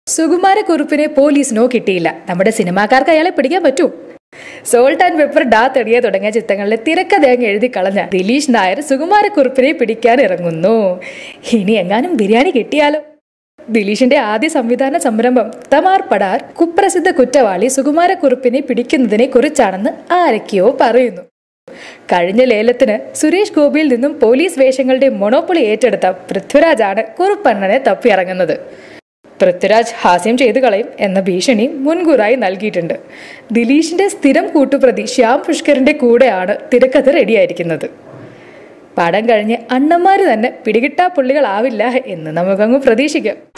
സുകുമാരക്കുറുപ്പിനെ പോലീസിനോ കിട്ടിയില്ല നമ്മുടെ സിനിമാക്കാർക്ക് അയാളെ പിടിക്കാൻ പറ്റൂ സോൾട്ട് ആൻഡ് പെപ്പർ ഡാ തെളിയ തുടങ്ങിയ ചിത്രങ്ങളിലെ തിരക്കഥ അങ്ങ് എഴുതി കളഞ്ഞ ദിലീഷ് നായർ സുകുമാരക്കുറുപ്പിനെ പിടിക്കാൻ ഇറങ്ങുന്നു ഇനി എങ്ങാനും ബിരിയാണി കിട്ടിയാലോ ദിലീഷിന്റെ ആദ്യ സംവിധാന സംരംഭം തമാർ പടാർ കുപ്രസിദ്ധ കുറ്റവാളി സുകുമാരക്കുറുപ്പിനെ പിടിക്കുന്നതിനെ കുറിച്ചാണെന്ന് ആരൊക്കെയോ പറയുന്നു കഴിഞ്ഞ ലേലത്തിന് സുരേഷ് ഗോപിയിൽ നിന്നും പോലീസ് വേഷങ്ങളുടെ മൊണോപ്പൊളി ഏറ്റെടുത്ത പൃഥ്വിരാജാണ് കുറുപ്പണ്ണനെ തപ്പിയിറങ്ങുന്നത് പൃഥ്വിരാജ് ഹാസ്യം ചെയ്തു കളയും എന്ന ഭീഷണി മുൻകൂറായി നൽകിയിട്ടുണ്ട് ദിലീഷിന്റെ സ്ഥിരം കൂട്ടുപ്രതി ശ്യാം പുഷ്കറിന്റെ കൂടെയാണ് തിരക്കഥ റെഡിയായിരിക്കുന്നത് പടം കഴിഞ്ഞ് അണ്ണന്മാര് തന്നെ പിടികിട്ടാ പുള്ളികളാവില്ല എന്ന് നമുക്കങ്ങ് പ്രതീക്ഷിക്കാം